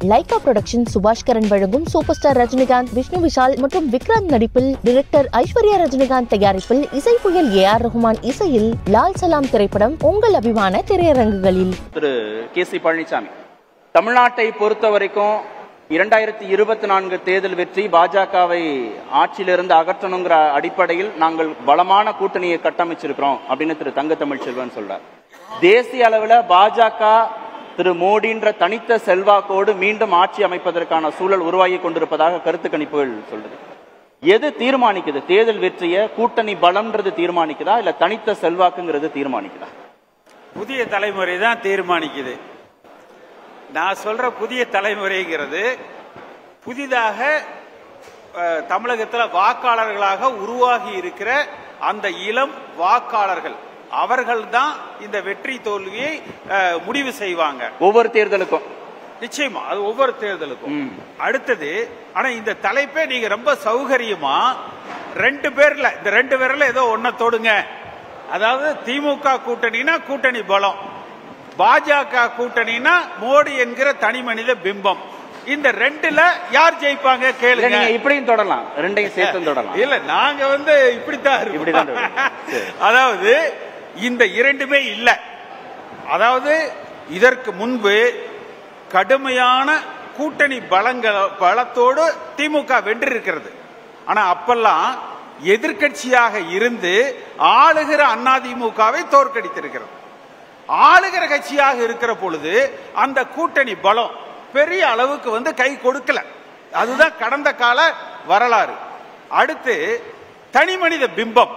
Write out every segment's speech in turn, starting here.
Lyca production Subaskaran வழங்கும் super star Rajinikanth Vishnu Vishal மற்றும் விக்ராந்த் நடிப்பில் டிரெக்டர் ஐஸ்வர்யா ரஜினிகாந்த் தயாரிப்பில் இசை புயல் ஏ ஆர் ரஹ்மான் இசையில் லால் சலாம் திரைப்படம் உங்கள் அபிமான திரையரங்குகளில் திரு கே சி பழனிசாமி தமிழ்நாட்டை பொறுத்த வரைக்கும் இரண்டாயிரத்தி இருபத்தி நான்கு தேர்தல் வெற்றி பாஜகவை ஆட்சியிலிருந்து அகற்றணுங்கிற அடிப்படையில் நாங்கள் பலமான கூட்டணியை கட்டமைச்சிருக்கிறோம் அப்படின்னு திரு தங்க தமிழ்ச்செல்வன் சொல்றார் தேசிய அளவில் பாஜக திரு மோடின்ற தனித்த செல்வாக்கோடு மீண்டும் ஆட்சி அமைப்பதற்கான சூழல் உருவாகி கொண்டிருப்பதாக கருத்து கணிப்புகள் சொல்லுது எது தீர்மானிக்குது தேர்தல் வெற்றியை கூட்டணி பலம்ன்றது தீர்மானிக்குதா இல்ல தனித்த செல்வாக்குங்கிறது தீர்மானிக்குதா புதிய தலைமுறை தான் தீர்மானிக்குது நான் சொல்ற புதிய தலைமுறைங்கிறது புதிதாக அஹ், தமிழகத்துல வாக்காளர்களாக உருவாகி இருக்கிற அந்த இளம் வாக்காளர்கள் அவர்கள் தான் இந்த வெற்றி தோல்வியை அஹ், முடிவு செய்வாங்க ஒவ்வொரு தேர்தலுக்கும் நிச்சயமா அது ஒவ்வொரு தேர்தலுக்கும் ம். அடுத்தது ஆனா இந்த தலைப்பே நீங்க ரொம்ப சௌகரியமா ரெண்டு பேர்ல இந்த ரெண்டு பேர்ல ஏதோ ஒன்ன தொடுங்க அதாவது திமுக கூட்டணினா கூட்டணி பலம் பாஜக கூட்டணினா மோடி என்கிற தனி மனித பிம்பம் இந்த ரெண்டுல யார் ஜெயிப்பாங்க இல்ல கேளுங்க நீங்க இப்படியும் தொடரலாம் ரெண்டையும் சேர்த்து தொடரலாம் இல்ல நாங்க வந்து இப்படித்தான் இருக்கோம். இப்படிதான் இருக்கோம். சரி. அதாவது இந்த இரண்டுமே இல்ல அதாவது இதற்கு முன்பு கடுமையான கூட்டணி பலங்கள் பலத்தோடு திமுக வென்றிருக்கிறது ஆனா அப்பெல்லாம் எதிர்க்கட்சியாக இருந்து ஆளுகிற அதிமுகவை தோற்கடித்திருக்கிறது ஆளுகிற கட்சியாக இருக்கிற பொழுது அந்த கூட்டணி பலம் பெரிய அளவுக்கு வந்து கை கொடுக்கல அதுதான் கடந்த கால வரலாறு அடுத்து தனி மனித பிம்பம்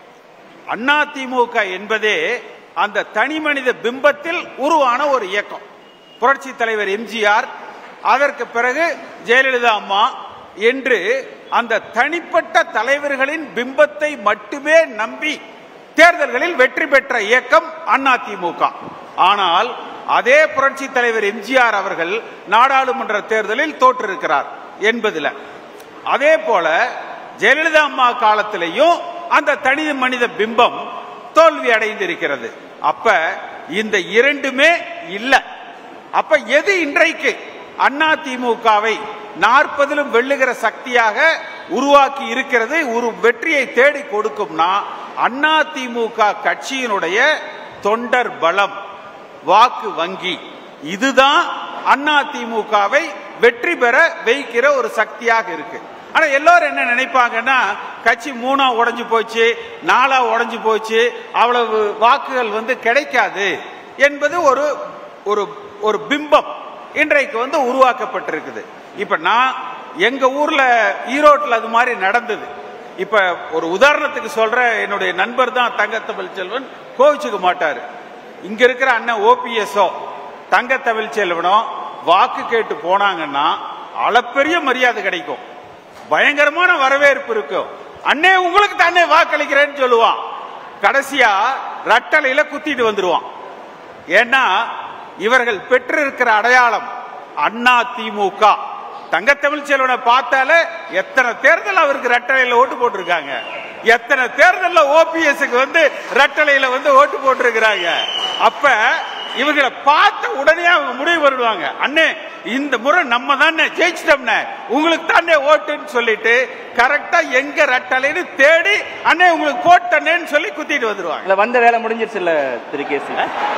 அதிமுக என்பதே அந்த தனி மனித பிம்பத்தில் உருவான ஒரு இயக்கம் புரட்சி தலைவர் எம்ஜிஆர் அதற்கு பிறகு ஜெயலலிதா அம்மா என்று அந்த தனிப்பட்ட தலைவர்களின் பிம்பத்தை மட்டுமே நம்பி தேர்தல்களில் வெற்றி பெற்ற இயக்கம் அதிமுக ஆனால் அதே புரட்சி தலைவர் எம்ஜிஆர் அவர்கள் நாடாளுமன்ற தேர்தலில் தோற்றிருக்கிறார் என்பதுல அதே போல ஜெயலலிதா அம்மா காலத்திலேயும் அந்த தனி மனித பிம்பம் தோல்வி அடைந்திருக்கிறது அப்ப இந்த இரண்டுமே இல்ல அப்ப எது இன்றைக்கு அண்ணா திமுகவை நாற்பதிலும் வெல்லுகிற சக்தியாக உருவாக்கி இருக்கிறது ஒரு வெற்றியை தேடி கொடுக்கும்னா அண்ணா திமுக கட்சியினுடைய தொண்டர் பலம் வாக்கு வங்கி இதுதான் அண்ணா திமுகவை வெற்றி பெற வைக்கிற ஒரு சக்தியாக இருக்கு ஆனா எல்லாரும் என்ன நினைப்பாங்கன்னா கட்சி மூணா உடைஞ்சு போச்சு நாலா உடைஞ்சு போச்சு அவ்வளவு வாக்குகள் வந்து கிடைக்காது என்பது ஒரு ஒரு ஒரு பிம்பம் இன்றைக்கு வந்து உருவாக்கப்பட்டிருக்குது இப்ப நான் எங்க ஊர்ல ஈரோட்டில் அது மாதிரி நடந்தது இப்ப ஒரு உதாரணத்துக்கு சொல்ற என்னுடைய நண்பர் தான் தங்கத்தமிழ் செல்வன் கோவிச்சுக்க மாட்டாரு இங்க இருக்கிற அண்ணன் ஓபிஎஸ்ஓ தங்கத்தமிழ் செல்வனோ வாக்கு கேட்டு போனாங்கன்னா அளப்பெரிய மரியாதை கிடைக்கும் பயங்கரமான வரவேற்பு இருக்கும் அண்ணே உங்களுக்கு தானே வாக்களிக்கிறேன்னு சொல்லுவான் கடைசியா ரட்டளையில குத்திட்டு வந்துருவான் ஏன்னா இவர்கள் பெற்றிருக்கிற அடையாளம் அண்ணா திமுக தங்கத்தமிழ் செல்வனை பார்த்தாலே எத்தனை தேர்தல் அவருக்கு ரெட்டலையில ஓட்டு போட்டிருக்காங்க எத்தனை தேர்தல்ல ஓபிஎஸ்க்கு வந்து ரெட்டலையில வந்து ஓட்டு போட்டிருக்கிறாங்க அப்ப இவங்களை பார்த்த உடனே அவங்க முடிவு வருவாங்க அண்ணே இந்த முறை நம்ம தானே ஜெயிச்சிட்டோம்னே உங்களுக்கு தானே ஓட்டுன்னு சொல்லிட்டு கரெக்டா எங்க ரெட்டலைன்னு தேடி அண்ணே உங்களுக்கு போட்டனேன்னு சொல்லி குத்திட்டு வந்துருவாங்க இல்ல வந்த வேலை முடிஞ்சிருச்சு இல்ல திரு கேசி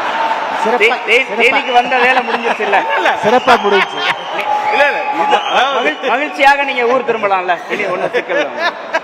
சிறப்பா- தேதிக்கு வந்த வேலை முடிஞ்சிருச்சு இல்ல இல்ல சிறப்பா முடிஞ்சு இல்ல இல்ல இது அதாவது மகிழ்- மகிழ்ச்சியாக நீங்க ஊர் திரும்பலாம்ல இனி ஒண்ணு சிக்கல் இல்ல.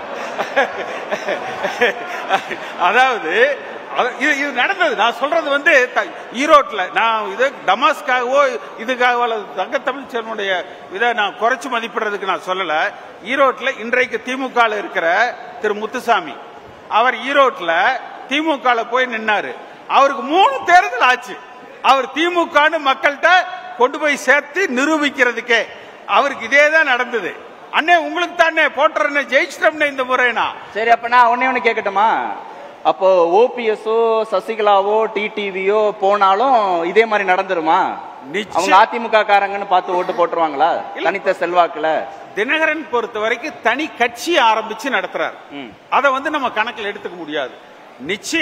அதாவது அது- இது இது நடந்தது நான் சொல்றது வந்து த- ஈரோட்ல நான் இது டமாஸ்காகவோ இதுக்காகவோ அல்லது தங்க தமிழ் செல்வனுடைய இதை நான் குறைச்சு மதிப்பிடுறதுக்கு நான் சொல்லல ஈரோட்ல இன்றைக்கு திமுக ல இருக்கிற திரு முத்துசாமி அவர் ஈரோட்ல திமுக ல போய் நின்னாரு அவருக்கு மூணு தேர்தல் ஆச்சு அவர் திமுகன்னு மக்கள்கிட்ட கொண்டு போய் சேர்த்து நிரூபிக்கிறதுக்கே அவருக்கு இதே தான் நடந்தது அண்ணே உங்களுக்கு தானே போட்டுறேன்னு ஜெயிச்சிட்டோம்னே இந்த முறைனா சரி அப்ப நான் ஒன்னே ஒண்ணு கேட்கட்டுமா அப்போ ஓபிஎஸ்ஓ சசிகலாவோ டிடிவியோ போனாலும் இதே மாதிரி நடந்துருமா நிச்சயம். அவங்க அதிமுக காரங்கன்னு பார்த்து ஓட்டு போட்டுருவாங்களா தனித்த செல்வாக்குல தினகரன் பொறுத்த வரைக்கும் தனி கட்சி ஆரம்பிச்சு நடத்துறாரு ம். அதை வந்து நம்ம கணக்கில் எடுத்துக்க முடியாது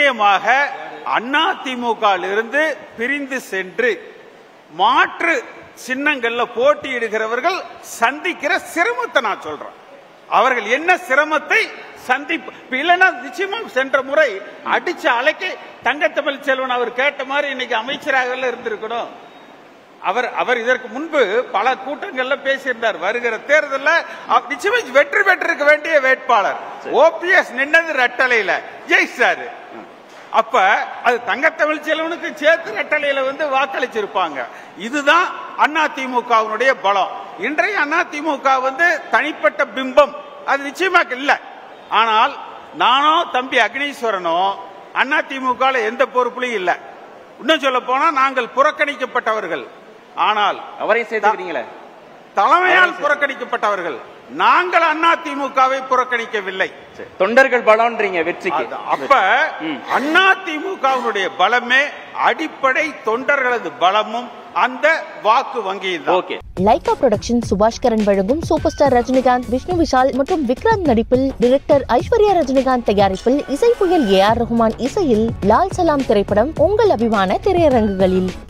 நிச்சயமாக அண்ணா திமுக இருந்து பிரிந்து சென்று மாற்று சின்னங்கள்ல போட்டியிடுகிறவர்கள் சந்திக்கிற சிரமத்தை நான் சொல்றேன் அவர்கள் என்ன சிரமத்தை சந்திப்பு இப்ப இல்லைன்னா நிச்சயமா சென்ற முறை அடிச்ச அலைக்கு தங்கத்தமிழ் செல்வன் அவர் கேட்ட மாதிரி இன்னைக்கு அமைச்சராக இருந்திருக்கணும் அவர் அவர் இதற்கு முன்பு பல கூட்டங்கள்ல பேசியிருந்தார் வருகிற தேர்தலில் அவ- நிச்சயமா வெற்றி பெற்றிருக்க வேண்டிய வேட்பாளர் ஓபிஎஸ் நின்னது ரெட்டலையில ஜெயிச்சாரு அப்ப அது தங்கத்தமிழ் செல்வனுக்கு சேர்த்து ரெட்டலையில வந்து வாக்களிச்சிருப்பாங்க இதுதான் அண்ணா திமுகவினுடைய பலம் இன்றைய அண்ணா திமுக வந்து தனிப்பட்ட பிம்பம் அது நிச்சயமா இல்ல ஆனால் நானோ தம்பி அக்னீஸ்வரனோ அண்ணா திமுக எந்த பொறுப்புலையும் இல்ல இன்னும் சொல்ல போனா நாங்கள் புறக்கணிக்கப்பட்டவர்கள் ஆனால் அவரையும் சேர்த்துக்கிறீங்களே தலைமையால் புறக்கணிக்கப்பட்டவர்கள் நாங்கள் அண்ணா திமுகவை புறக்கணிக்கவில்லை சரி. தொண்டர்கள் பலம்ன்றீங்க வெற்றிக்கு அது- அப்ப அண்ணா திமுகவினுடைய பலமே அடிப்படை தொண்டர்களது பலமும் அந்த வாக்கு வங்கியும் தான் ஓகே லைகா புரொடக்ஷன் சுபாஷ்கரன் வழங்கும் சூப்பர் ஸ்டார் ரஜினிகாந்த் விஷ்ணு விஷால் மற்றும் விக்ராந்த் நடிப்பில் டிரெக்டர் ஐஸ்வர்யா ரஜினிகாந்த் தயாரிப்பில் இசை புயல் ஏ ஆர் ரஹ்மான் இசையில் லால் சலாம் திரைப்படம் உங்கள் அபிமான திரையரங்குகளில்